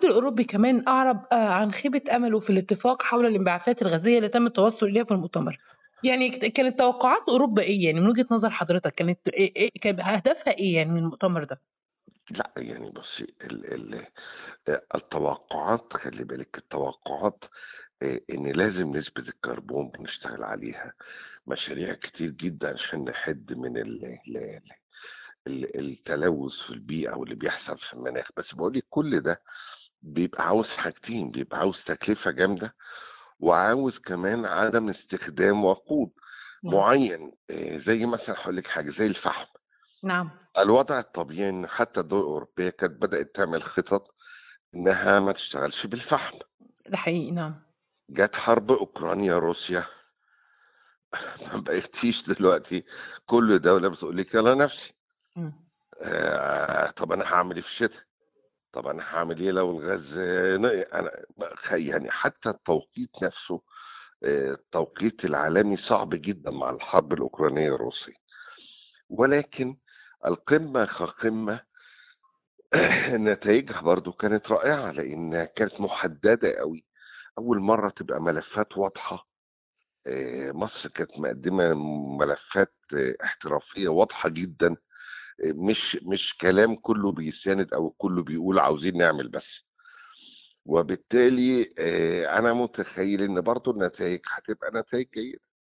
الاتحاد الأوروبي كمان أعرب آآ عن خيبة أمله في الاتفاق حول الانبعاثات الغازية اللي تم التوصل إليها في المؤتمر. يعني ك كانت توقعات أوروبا إيه يعني من وجهة نظر حضرتك كانت إيه إيه كان هدفها إيه يعني من المؤتمر ده؟ لأ، يعني بُصّي ال ال آآ التوقعات خلّي بالِك التوقعات آآ إن لازم نسبة الكربون بنشتغل عليها، مشاريع كتير جدًا عشان نحِد من ال ال ال ال التلوث في البيئة واللي بيحصل في المناخ، بس باقول لِك كل ده بيبقى عاوز حاجتين، بيبقى عاوز تكلفة جامدة، وعاوز كمان عدم استخدام وقود نعم. معيّن، آآ زي مثلًا هاقول لِك حاجة، زي الفحم. نعم. الوضع الطبيعي إن حتى الدول الأوروبية كانت بدأت تعمل خطط إنها ما تشتغلش بالفحم. ده حقيقي نعم. جات حرب أوكرانيا، روسيا ما بقيتيش دلوقتي كل دولة بتقول لِك أنا نفسي. إمم. آآ طَب أنا هاعمل إيه في الشتا؟ طَب أنا هاعمل إيه لو الغاز نقي؟ أنا ب خ يعني حتى التوقيت نفسه آآ التوقيت العالمي صعب جدًا مع الحرب الأوكرانية الروسية. ولكن القمة كقمة نتايجها برضه كانت رائعة، لإن كانت محددة أوي، أول مرّة تبقى ملفات واضحة، آآ مصر كانت مقدّمة ملفات احترافية واضحة جدًا، آآ مش مش كلام كلّه بيساند أو كلّه بيقول عاوزين نعمل بس. وبالتالي آآ أنا متخيّل إن برضه النتايج هتبقى نتايج جيدة.